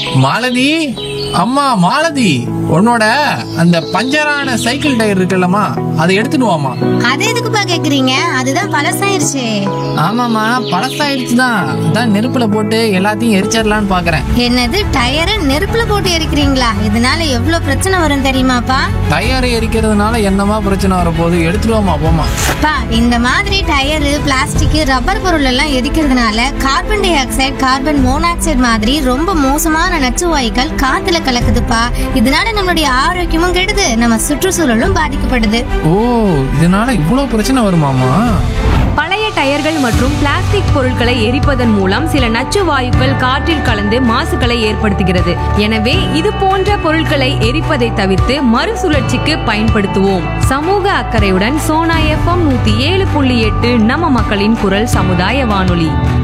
மாலதி அம்மா மாலதி உன்னோட அந்த பஞ்சரான சைக்கிள் டயர் இருக்குல்லம்மா அதை எடுத்துட்டு வாமா அது எதுக்குப்பா கேக்குறீங்க அதுதான் பழசாயிருச்சு ஆமாம்மா பழசாயிடுச்சு தான் அதான் நெருப்புல போட்டு எல்லாத்தையும் எரிச்சிடலான்னு பாக்குறேன் என்னது டயரை நெருப்புல போட்டு எரிக்கிறீங்களா இதனால எவ்வளவு பிரச்சனை வரும் தெரியுமாப்பா டயரை எரிக்கிறதுனால என்னமா பிரச்சனை வரப்போகுது எடுத்துட்டு வாமா போமா பா இந்த மாதிரி டயரு பிளாஸ்டிக் ரப்பர் பொருள் எல்லாம் எரிக்கிறதுனால carbon dioxide carbon monoxide மாதிரி ரொம்ப மோசமான நச்சு வாயுக்கள் காத்துல கலக்குதுப்பா இதனால நம்மளுடைய ஆரோக்கியமும் கெடுது நம்ம சுற்றுச்சூழலும் பாதிக்கப்படுது ஓ இதனால இவ்வளோ பிரச்சனை வருமாமா பழைய டயர்கள் மற்றும் பிளாஸ்டிக் பொருட்களை எரிப்பதன் மூலம் சில நச்சு வாயுக்கள் காற்றில் கலந்து மாசுகளை ஏற்படுத்துகிறது எனவே இது போன்ற பொருட்களை எரிப்பதை தவிர்த்து மறுசுழற்சிக்கு பயன்படுத்துவோம் சமூக அக்கறையுடன் சோனா எஃப்எம் நூத்தி ஏழு புள்ளி எட்டு நம்ம மக்களின் குரல் சமுதாய வானொலி